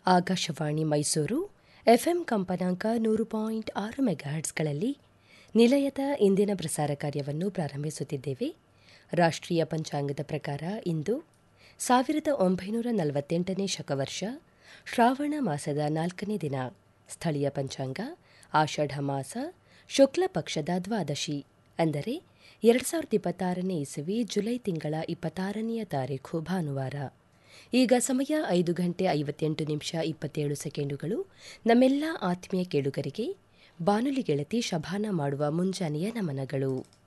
Akashvani Mysuru FM ಕಂಪನಾಂಕ ನೂರು point ಆರು ಮೆಗಾಹರ್ಟ್ಸ್ಗಳಲ್ಲಿ ನಿಲಯದ ಇಂದಿನ ಪ್ರಸಾರ ಕಾರ್ಯವನ್ನು ಪ್ರಾರಂಭಿಸುತ್ತಿದ್ದೇವೆ ರಾಷ್ಟ್ರೀಯ ಪಂಚಾಂಗದ ಪ್ರಕಾರ ಇಂದು ಸಾವಿರದ ಒಂಬೈನೂರ ನಲವತ್ತೆಂಟನೇ ಶಕವರ್ಷ ಶ್ರಾವಣ ಮಾಸದ ನಾಲ್ಕನೇ ದಿನ ಸ್ಥಳೀಯ ಪಂಚಾಂಗ ಆಷಾಢ ಮಾಸ ಶುಕ್ಲ ಪಕ್ಷದ ದ್ವಾದಶಿ ಅಂದರೆ ಎರಡು ಸಾವಿರದ ಇಪ್ಪತ್ತಾರನೇ ಇಸವಿ ಜುಲೈ ತಿಂಗಳ ಇಪ್ಪತ್ತಾರನೆಯ ತಾರೀಖು ಭಾನುವಾರ ಈಗ ಸಮಯ ಐದು ಗಂಟೆ ಐವತ್ತೆಂಟು ನಿಮಿಷ ಇಪ್ಪತ್ತೇಳು ಸೆಕೆಂಡುಗಳು ನಮ್ಮೆಲ್ಲ ಆತ್ಮೀಯ ಕೇಳುಗರಿಗೆ ಬಾನುಲಿ ಗೆಳತಿ ಶಭಾನ ಮಾಡುವ ಮುಂಜಾನೆಯ ನಮನಗಳು